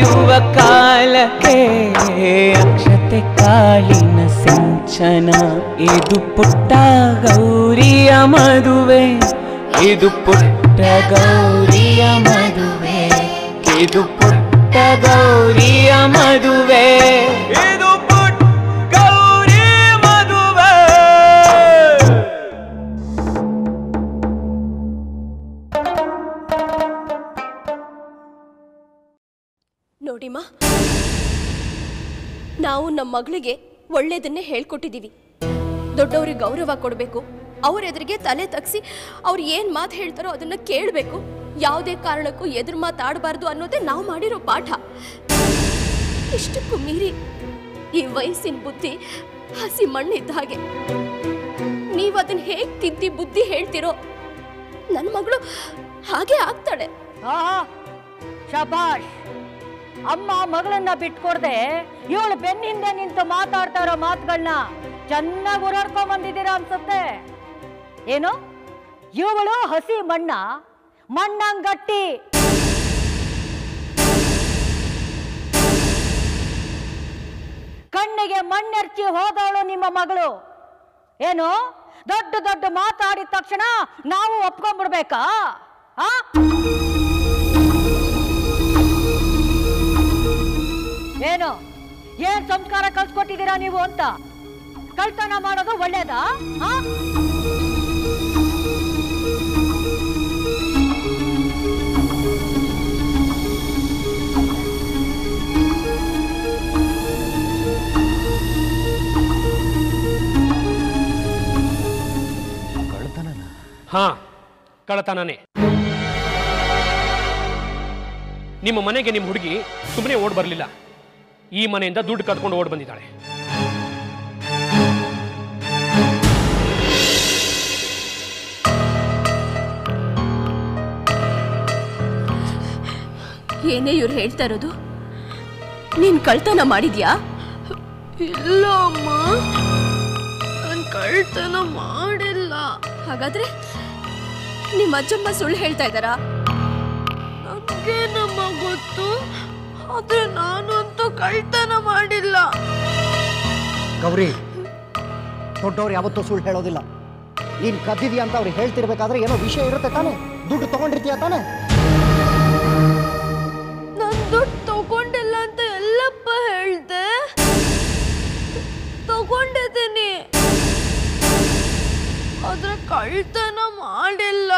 ಬೆಳೆಯುವ ಕಾಲಕ್ಕೆ ಅಕ್ಷತೆ ಕಾಳಿನ ಸಿಂಚನ ಇದು ಪುಟ್ಟ ಗೌರಿಯ ಮದುವೆ ಇದು ಪುಟ್ಟ ಗೌರಿಯ ಮದುವೆ ಇದು ಪುಟ್ಟ ಗೌರಿಯ ಮದುವೆ ಇದು ಪುಟ್ಟ ಗೌರಿ ಮದುವೆ ನೋಡಿಮ್ಮ ನಾವು ನಮ್ಮ ಮಗಳಿಗೆ ಒಳ್ಳೇದನ್ನೇ ಹೇಳ್ಕೊಟ್ಟಿದ್ದೀವಿ ದೊಡ್ಡವ್ರಿಗೆ ಗೌರವ ಕೊಡಬೇಕು ಅವ್ರ ಎದುರಿಗೆ ತಲೆ ತಗ್ಸಿ ಅವ್ರು ಏನು ಮಾತು ಹೇಳ್ತಾರೋ ಅದನ್ನ ಕೇಳಬೇಕು ಯಾವುದೇ ಕಾರಣಕ್ಕೂ ಎದುರು ಮಾತಾಡಬಾರ್ದು ಅನ್ನೋದೇ ನಾವು ಮಾಡಿರೋ ಪಾಠ ಇಷ್ಟಕ್ಕೂ ಮೀರಿ ಈ ವಯಸ್ಸಿನ ಬುದ್ಧಿ ಹಸಿ ಮಣ್ಣಿದ್ದ ಹಾಗೆ ನೀವು ಅದನ್ನ ಹೇಗೆ ತಿದ್ದಿ ಬುದ್ಧಿ ಹೇಳ್ತಿರೋ ನನ್ನ ಮಗಳು ಹಾಗೆ ಆಗ್ತಾಳೆ ಆಹಾ ಶಬಾಷ್ ಅಮ್ಮ ಮಗಳನ್ನ ಬಿಟ್ಕೊಡ್ದೆ ಇವಳು ಬೆನ್ನಿಂದ ನಿಂತು ಮಾತಾಡ್ತಾ ಇರೋ ಮಾತುಗಳನ್ನ ಚೆನ್ನಾಗಿ ಓಡಾಡ್ಕೊಂಡ್ ಬಂದಿದ್ದೀರಾ ಅನ್ಸುತ್ತೆ ಏನು ಇವಳು ಹಸಿ ಮಣ್ಣ ಮಣ್ಣಂಗಟ್ಟಿ ಕಣ್ಣಿಗೆ ಮಣ್ಣೆರ್ಚಿ ಹೋದವಳು ನಿಮ್ಮ ಮಗಳು ಏನು ದೊಡ್ಡ ದೊಡ್ಡ ಮಾತಾಡಿದ ತಕ್ಷಣ ನಾವು ಒಪ್ಕೊಂಡ್ಬಿಡ್ಬೇಕಾ ಆ ಏನು ಏನ್ ಸಂಸ್ಕಾರ ಕಲ್ಸ್ಕೊಟ್ಟಿದ್ದೀರಾ ನೀವು ಅಂತ ಕಳ್ತನ ಮಾಡೋದು ಒಳ್ಳೇದಾ ಆ? ಹಾ ಕಳತನನೇ ನಿಮ್ಮ ಮನೆಗೆ ನಿಮ್ಮ ಹುಡುಗಿ ಸುಮ್ಮನೆ ಓಡ್ ಬರಲಿಲ್ಲ ಈ ಮನೆಯಿಂದ ದುಡ್ಡು ಕದ್ಕೊಂಡು ಓಡ್ ಬಂದಿದ್ದಾಳೆ ಏನೇ ಇವ್ರು ಹೇಳ್ತಾ ಇರೋದು ನೀನ್ ಕಳ್ತನ ಮಾಡಿದ್ಯಾ ಇಲ್ಲ ಅಮ್ಮ ನಾನು ಕಳ್ತನ ಮಾಡಿಲ್ಲ ಹಾಗಾದ್ರೆ ನಿಮ್ಮ ಅಜ್ಜಮ್ಮ ಸುಳ್ಳು ಹೇಳ್ತಾ ಇದ್ದಾರಾ ನಮ್ಗೇನಮ್ಮ ಗೊತ್ತು ಆದ್ರೆ ನಾನು ಅಂತೂ ಕಳ್ತನ ಮಾಡಿಲ್ಲ ಗೌರಿ ದೊಡ್ಡವ್ರು ಯಾವತ್ತೂ ಸುಳ್ಳು ಹೇಳೋದಿಲ್ಲ ನೀನು ಕದ್ದಿದ್ಯಾ ಅಂತ ಅವ್ರಿಗೆ ಹೇಳ್ತಿರ್ಬೇಕಾದ್ರೆ ಏನೋ ವಿಷಯ ಇರುತ್ತೆ ತಾನೆ ದುಡ್ಡು ತಗೊಂಡಿರ್ತೀಯ ತಾನೆ ನನ್ ದುಡ್ಡು ತಗೊಂಡಿಲ್ಲ ಅಂತ ಎಲ್ಲಪ್ಪ ಹೇಳ್ದೆ ತಗೊಂಡಿದ್ದೀನಿ ಆದ್ರೆ ಕಳ್ತನ ಮಾಡಿಲ್ಲ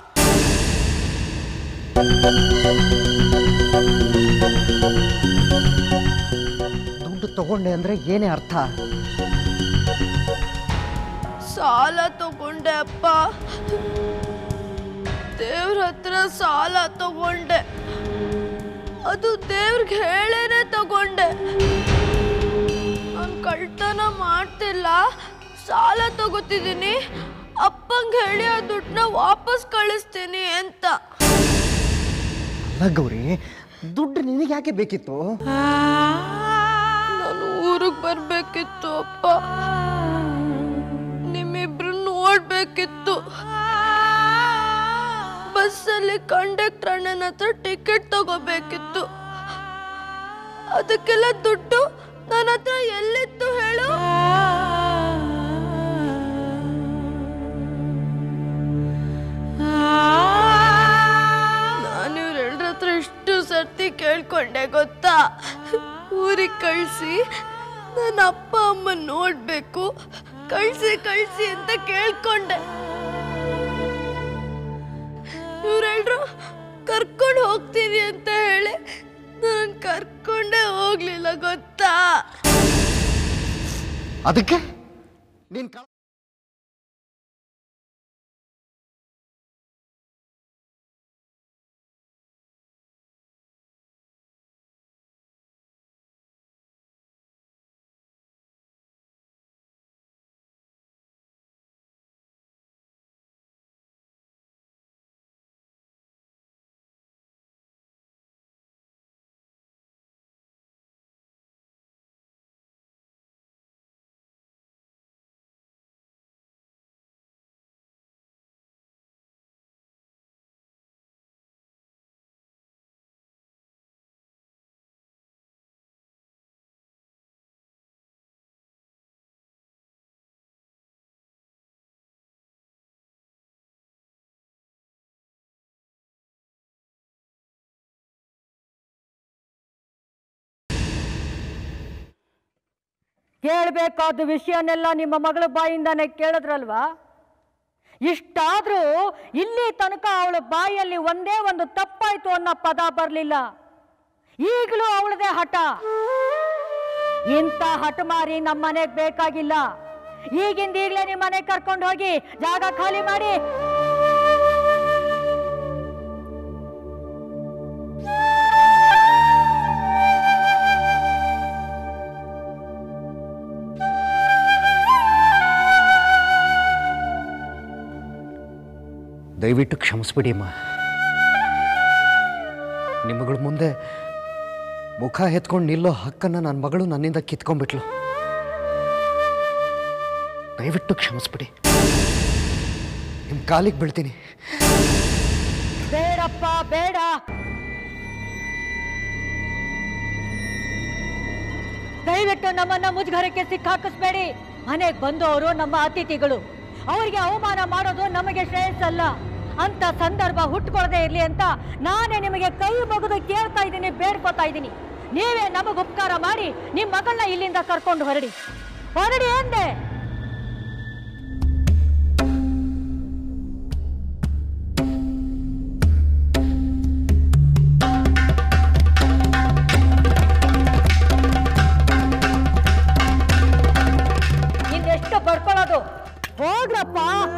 ದುಡ್ಡು ತಗೊಂಡೆ ಅಂದ್ರೆ ಏನೇ ಅರ್ಥ ಸಾಲ ತಗೊಂಡೆ ಅಪ್ಪ ದೇವ್ರ ಹತ್ರ ಸಾಲ ತಗೊಂಡೆ ಅದು ದೇವ್ರಿಗೆ ಹೇಳೇನೆ ತಗೊಂಡೆ ನಾನು ಕಳ್ತನ ಮಾಡ್ತಿಲ್ಲ ಸಾಲ ತಗೋತಿದ್ದೀನಿ ಅಪ್ಪಂಗೆ ಹೇಳಿ ಆ ದುಡ್ಡನ್ನ ವಾಪಸ್ ಕಳಿಸ್ತೀನಿ ಅಂತ ಅಲ್ಲ ಗೌರಿ ದುಡ್ಡು ನಿನಗೆ ಯಾಕೆ ಬೇಕಿತ್ತು ನಾನು ಊರಿಗೆ ಬರ್ಬೇಕಿತ್ತು ಅಪ್ಪ ನಿಮ್ಮಿಬ್ರು ನೋಡ್ಬೇಕಿತ್ತು ಬಸ್ಸಲ್ಲಿ ಕಂಡಕ್ಟರ್ ಅಣ್ಣನ ಹತ್ರ ಟಿಕೆಟ್ ತಗೋಬೇಕಿತ್ತು ಅದಕ್ಕೆಲ್ಲ ದುಡ್ಡು ನನ್ನ ಹತ್ರ ಎಲ್ಲಿತ್ತು ಹೇಳು ನಾನು ಇವ್ರೆಲ್ರ ಹತ್ರ ಇಷ್ಟು ಸರ್ತಿ ಕೇಳ್ಕೊಂಡೆ ಗೊತ್ತಾ ಊರಿಗೆ ಕಳಿಸಿ ನನ್ನ ಅಪ್ಪ ಅಮ್ಮ ನೋಡ್ಬೇಕು ಕಳ್ಸಿ ಕಳ್ಸಿ ಅಂತ ಕೇಳ್ಕೊಂಡೆ ಇವ್ರೆಲ್ರು ಕರ್ಕೊಂಡು ಹೋಗ್ತೀನಿ ಅಂತ ಹೇಳಿ ನಾನು ಕರ್ಕೊಂಡೇ ಹೋಗ್ಲಿಲ್ಲ ಗೊತ್ತಾ ಅದಕ್ಕೆ ನೀನ್ ಕೇಳಬೇಕಾದ ವಿಷಯನೆಲ್ಲ ನಿಮ್ಮ ಮಗಳ ಬಾಯಿಂದಾನೆ ಕೇಳಿದ್ರಲ್ವಾ ಇಷ್ಟಾದ್ರೂ ಇಲ್ಲಿ ತನಕ ಅವಳ ಬಾಯಲ್ಲಿ ಒಂದೇ ಒಂದು ತಪ್ಪಾಯ್ತು ಅನ್ನೋ ಪದ ಬರಲಿಲ್ಲ ಈಗಲೂ ಅವಳದೇ ಹಠ ಇಂಥ ಹಠಮಾರಿ ನಮ್ಮ ಮನೆಗೆ ಬೇಕಾಗಿಲ್ಲ ಈಗಿಂದ ಈಗಲೇ ನಿಮ್ಮ ಮನೆ ಕರ್ಕೊಂಡು ಹೋಗಿ ಜಾಗ ಖಾಲಿ ಮಾಡಿ ದಯವಿಟ್ಟು ಕ್ಷಮಿಸ್ಬಿಡಿ ಅಮ್ಮ ನಿಮ್ಮಗಳ ಮುಂದೆ ಮುಖ ಎತ್ಕೊಂಡು ನಿಲ್ಲೋ ಹಕ್ಕನ್ನು ನನ್ನ ಮಗಳು ನನ್ನಿಂದ ಕಿತ್ಕೊಂಡ್ಬಿಟ್ಲು ದಯವಿಟ್ಟು ಕ್ಷಮಿಸ್ಬಿಡಿ ನಿಮ್ಮ ಕಾಲಿಗೆ ಬೀಳ್ತೀನಿ ಬೇಡಪ್ಪ ಬೇಡ ದಯವಿಟ್ಟು ನಮ್ಮನ್ನ ಮುಜುಗರಕ್ಕೆ ಸಿಕ್ಕಾಕಿಸ್ಬೇಡಿ ಮನೆಗೆ ಬಂದವರು ನಮ್ಮ ಅತಿಥಿಗಳು ಅವರಿಗೆ ಅವಮಾನ ಮಾಡೋದು ನಮಗೆ ಶ್ರೇಯಸ್ಸಲ್ಲ ಅಂತ ಸಂದರ್ಭ ಹುಟ್ಕೊಳ್ದೇ ಇರ್ಲಿ ಅಂತ ನಾನೇ ನಿಮಗೆ ಕೈ ಮುಗಿದು ಕೇಳ್ತಾ ಇದ್ದೀನಿ ಬೇಡ್ಕೋತಾ ಇದ್ದೀನಿ ನೀವೇ ನಮಗೆ ಉಪಕಾರ ಮಾಡಿ ನಿಮ್ಮ ಮಗಳನ್ನ ಇಲ್ಲಿಂದ ಕರ್ಕೊಂಡು ಹೊರಡಿ ಹೊರಡಿ ಎಂದೆ ಇನ್ನೆಷ್ಟು ಬಡ್ಕೊಳ್ಳೋದು ಹೋಗ್ರಪ್ಪ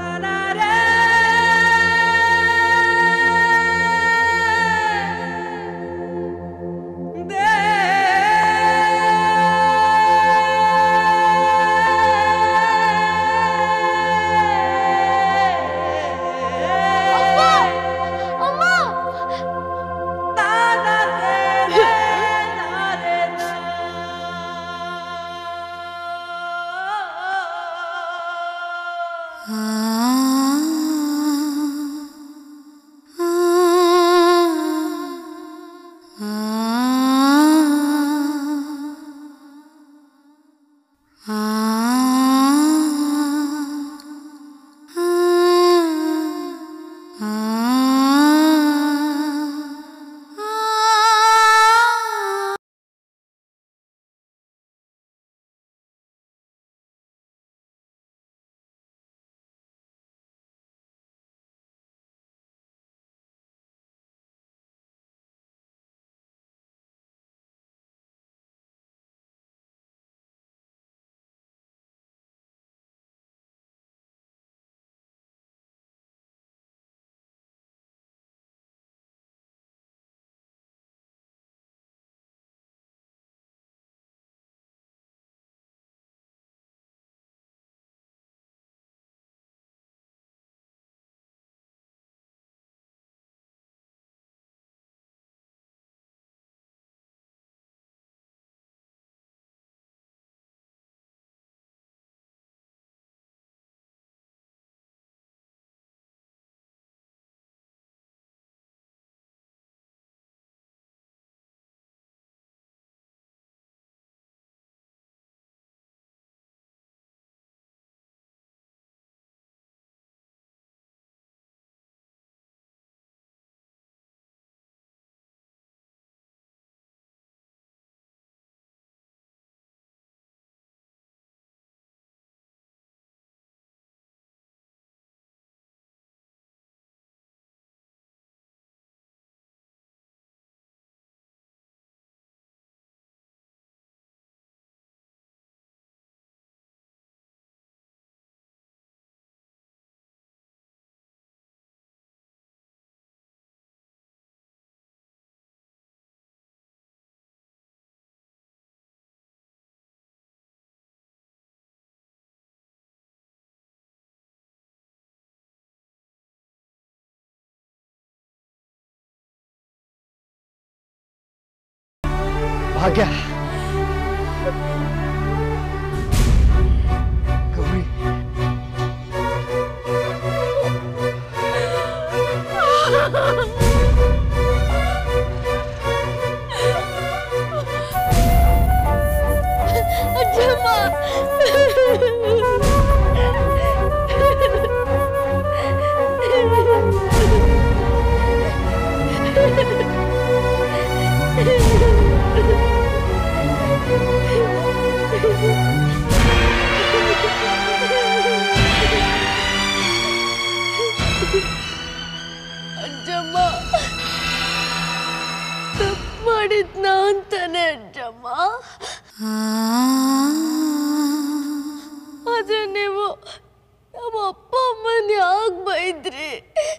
ಭಾಗ್ಯ ಗೌರಿ ಅಜ್ಜಮ್ಮ ಪ್ರಯತ್ನ ಅಂತಾನೆ ಅಜ್ಜಮ್ಮ ಆದ್ರೆ ನೀವು ನಮ್ಮ ಅಪ್ಪ ಅಮ್ಮನ ಯಾಕೆ ಬೈದ್ರಿ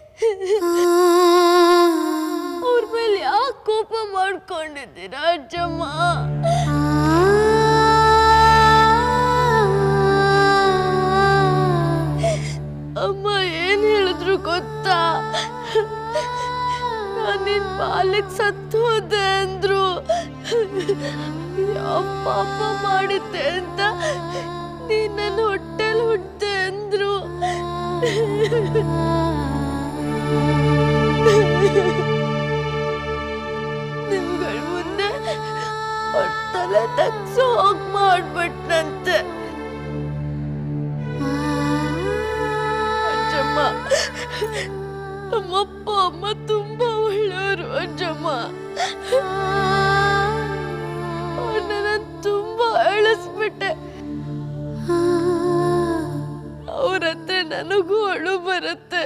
ಅವ್ರ ಮೇಲೆ ಯಾಕೆ ಕೋಪ ಮಾಡ್ಕೊಂಡಿದ್ದೀರಾ ಅಜ್ಜಮ್ಮ ಅಮ್ಮ ಏನ್ ಹೇಳಿದ್ರು ಗೊತ್ತಾ ನಾನು ನಿನ್ ಬಾಲಿಗೆ ಸತ್ತು ಹೋದೆ ಅಂದ್ರು ಯಾವ ಪಾಪ ಮಾಡಿದ್ದೆ ಅಂತ ನೀನ್ ನನ್ನ ಹೊಟ್ಟೆಲ್ ಹುಟ್ಟೆ ಅಂದ್ರು ನಿಮ್ಗಳ ಮುಂದೆ ಅವ್ರ್ ತಲೆ ತಗ್ಸೋ ಹೋಗ್ ಮಾಡ್ಬಿಟ್ನಂತೆ ಅಜ್ಜಮ್ಮ ನಮ್ಮಪ್ಪ ಅಮ್ಮ ತುಂಬಾ ಒಳ್ಳೆಯವರು ಅಜ್ಜಮ್ಮ ಅವ್ರನ್ನ ನಾನು ತುಂಬಾ ಅಳಿಸ್ಬಿಟ್ಟೆ ಅವ್ರ ಹತ್ರ ನನಗೂ ಅಳು ಬರುತ್ತೆ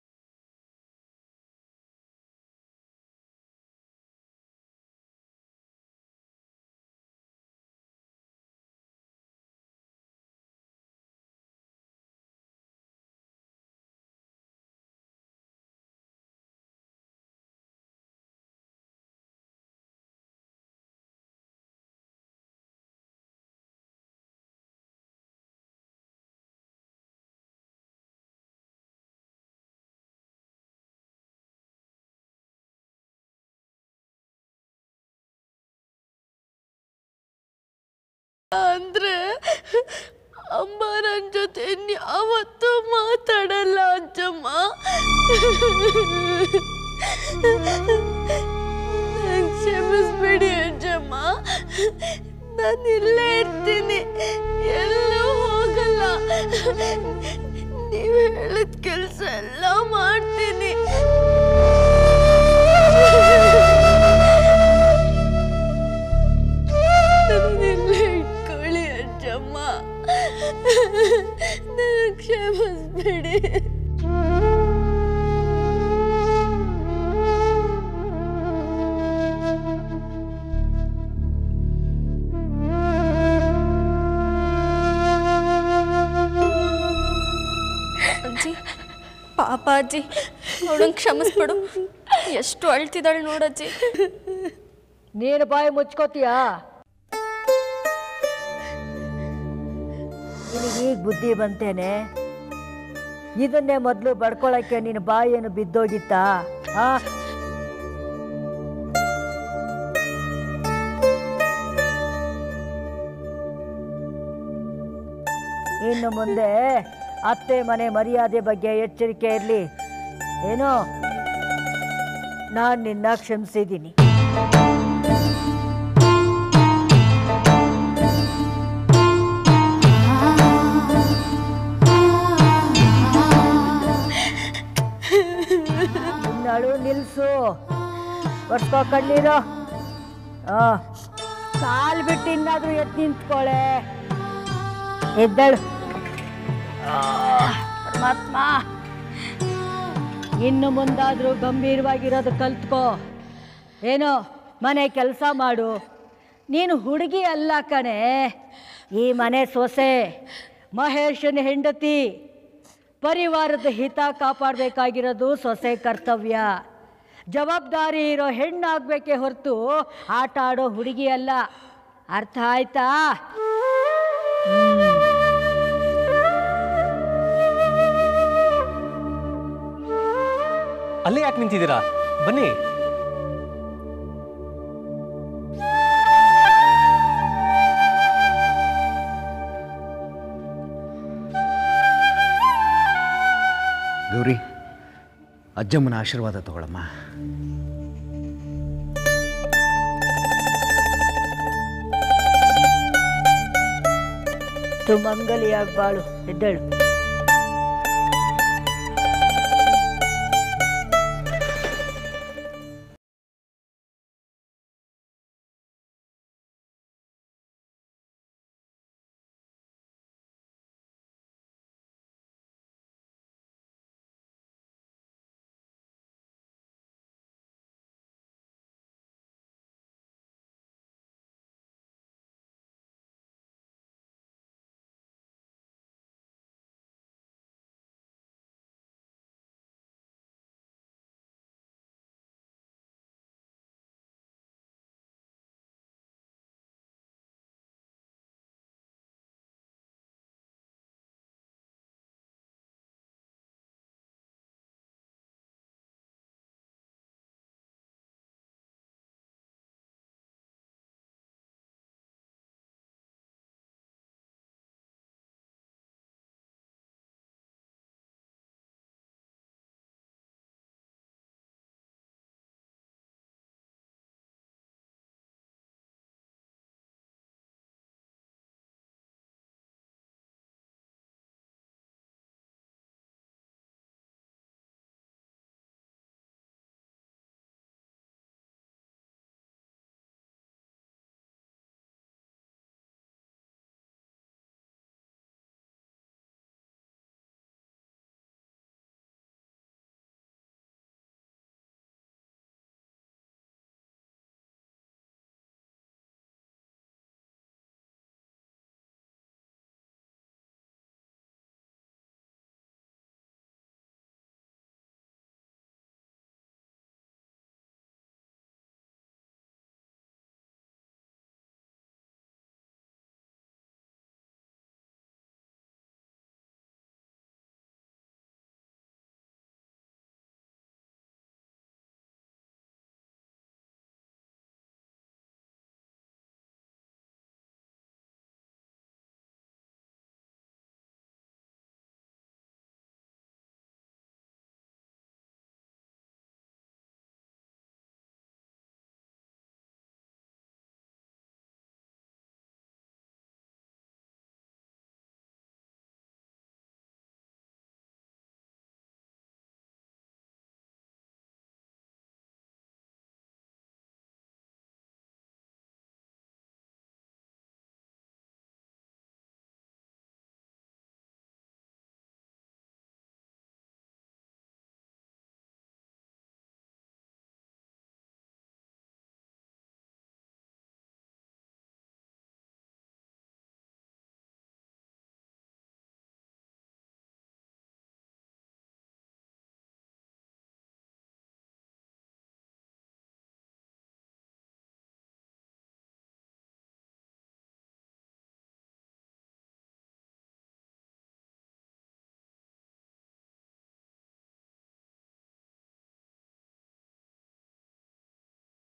ಅಂದ್ರೆ ಅಮ್ಮ ನನ್ನ ಜೊತೆ ಯಾವತ್ತೂ ಮಾತಾಡಲ್ಲ ಅಜ್ಜಮ್ಮ ನಂಗ್ ಕ್ಷಮಿಸ್ಬಿಡಿ ಅಜ್ಜಮ್ಮ ನಾನು ಇಲ್ಲೇ ಇರ್ತೀನಿ ಎಲ್ಲೂ ಹೋಗಲ್ಲ ನೀವು ಹೇಳಿದ ಕೆಲಸ ಎಲ್ಲ ಮಾಡ್ತೀನಿ ನನ್ನನ್ನಿಲ್ಲೇ ಇಟ್ಕೊಳ್ಳಿ ಅಜ್ಜಮ್ಮ ನನಗೆ ಕ್ಷಮಿಸ್ಬಿಡಿ ಅಜ್ಜಿ ಪಾಪ ಅಜ್ಜಿ ಅವಳನ್ನ ಕ್ಷಮಿಸ್ಬಿಡು ಎಷ್ಟು ಅಳ್ತಿದ್ದಾಳೆ ನೋಡಜ್ಜಿ ನೀನು ಬಾಯಿ ಮುಚ್ಕೋತೀಯಾ ನಿನಗೆ ಈಗ ಬುದ್ಧಿ ಬಂತೇನೆ ಇದನ್ನೇ ಮೊದಲು ಬಡ್ಕೊಳಕ್ಕೆ ನಿನ್ನ ಬಾಯಿಯನ್ನು ಬಿದ್ದೋಗಿತ್ತಾ ಆ ಇನ್ನು ಮುಂದೆ ಅತ್ತೆ ಮನೆ ಮರ್ಯಾದೆ ಬಗ್ಗೆ ಎಚ್ಚರಿಕೆ ಇರಲಿ ಏನೋ ನಾನು ನಿನ್ನ ಕ್ಷಮಿಸಿದ್ದೀನಿ ನಿನ್ನಳು ನಿಲ್ಸು ಒಡ್ಕೋ ಕಣ್ಣೀರು ಆ ಕಾಲ್ ಬಿಟ್ಟು ಇನ್ನಾದ್ರೂ ಎದ್ದು ನಿಂತ್ಕೊಳ್ಳೆ ಎದ್ದಳು ಆ, ಪರಮಾತ್ಮ ಇನ್ನು ಮುಂದಾದ್ರೂ ಗಂಭೀರವಾಗಿರೋದು ಕಲ್ತ್ಕೋ ಏನೋ ಮನೆ ಕೆಲಸ ಮಾಡು ನೀನು ಹುಡುಗಿ ಅಲ್ಲ ಕಣೆ ಈ ಮನೆ ಸೊಸೆ ಮಹೇಶನ ಹೆಂಡತಿ ಪರಿವಾರದ ಹಿತ ಕಾಪಾಡಬೇಕಾಗಿರೋದು ಸೊಸೆ ಕರ್ತವ್ಯ ಜವಾಬ್ದಾರಿ ಇರೋ ಹೆಣ್ಣಾಗಬೇಕೇ ಹೊರತು ಆಟ ಆಡೋ ಹುಡುಗಿ ಅಲ್ಲ ಅರ್ಥ ಆಯ್ತಾ ಅಲ್ಲೇ ಯಾಕೆ ನಿಂತಿದ್ದೀರಾ ಬನ್ನಿ ಗೌರಿ ಅಜ್ಜಮ್ಮನ ಆಶೀರ್ವಾದ ತಗೊಳಮ್ಮ ಸುಮಂಗಲಿಯಾಗಿ ಬಾಳು ಎದ್ದೇಳು